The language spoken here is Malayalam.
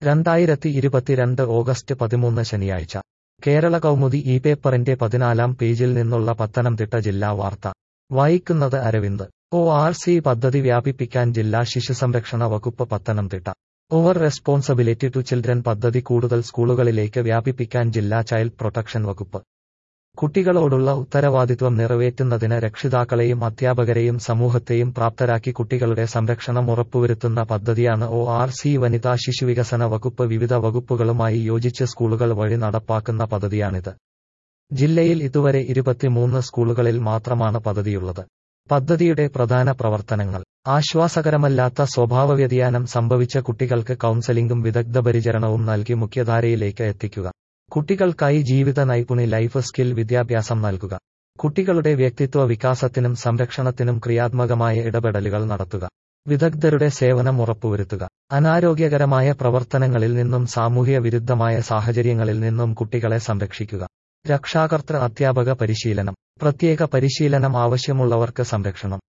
രണ്ടായിരത്തി ഇരുപത്തിരണ്ട് ഓഗസ്റ്റ് പതിമൂന്ന് ശനിയാഴ്ച കേരള കൗമുദി ഈ പേപ്പറിന്റെ പതിനാലാം പേജിൽ നിന്നുള്ള പത്തനംതിട്ട ജില്ലാ വാർത്ത വായിക്കുന്നത് അരവിന്ദ് ഒ ആർ സി പദ്ധതി വ്യാപിപ്പിക്കാൻ ജില്ലാ ശിശുസംരക്ഷണ വകുപ്പ് Pathanamthitta our responsibility to children പദ്ധതി കൂടുതൽ സ്കൂളുകളിലേക്ക് വ്യാപിപ്പിക്കാൻ ജില്ലാ ചൈൽഡ് പ്രൊട്ടക്ഷൻ വകുപ്പ് കുട്ടികളോടുള്ള ഉത്തരവാദിത്വം നിറവേറ്റുന്നതിന് രക്ഷിതാക്കളെയും അധ്യാപകരെയും സമൂഹത്തെയും പ്രാപ്തരാക്കി കുട്ടികളുടെ സംരക്ഷണം ഉറപ്പുവരുത്തുന്ന പദ്ധതിയാണ് ഒ ആർ സി വനിതാ ശിശുവികസന വകുപ്പ് വിവിധ വകുപ്പുകളുമായി യോജിച്ച് സ്കൂളുകൾ വഴി നടപ്പാക്കുന്ന പദ്ധതിയാണിത് ജില്ലയിൽ ഇതുവരെ ഇരുപത്തിമൂന്ന് സ്കൂളുകളിൽ മാത്രമാണ് പദ്ധതിയുള്ളത് പദ്ധതിയുടെ പ്രധാന പ്രവർത്തനങ്ങൾ ആശ്വാസകരമല്ലാത്ത സ്വഭാവ വ്യതിയാനം സംഭവിച്ച കുട്ടികൾക്ക് കൗൺസലിംഗും വിദഗ്ധ പരിചരണവും നൽകി മുഖ്യധാരയിലേക്ക് എത്തിക്കുക കുട്ടികൾക്കായി ജീവിത നൈപുണി ലൈഫ് സ്കിൽ വിദ്യാഭ്യാസം നൽകുക കുട്ടികളുടെ വ്യക്തിത്വ വികാസത്തിനും സംരക്ഷണത്തിനും ക്രിയാത്മകമായ ഇടപെടലുകൾ നടത്തുക വിദഗ്ധരുടെ സേവനം ഉറപ്പുവരുത്തുക അനാരോഗ്യകരമായ പ്രവർത്തനങ്ങളിൽ നിന്നും സാമൂഹ്യ വിരുദ്ധമായ സാഹചര്യങ്ങളിൽ നിന്നും കുട്ടികളെ സംരക്ഷിക്കുക രക്ഷാകർതൃ അധ്യാപക പരിശീലനം പ്രത്യേക പരിശീലനം ആവശ്യമുള്ളവർക്ക് സംരക്ഷണം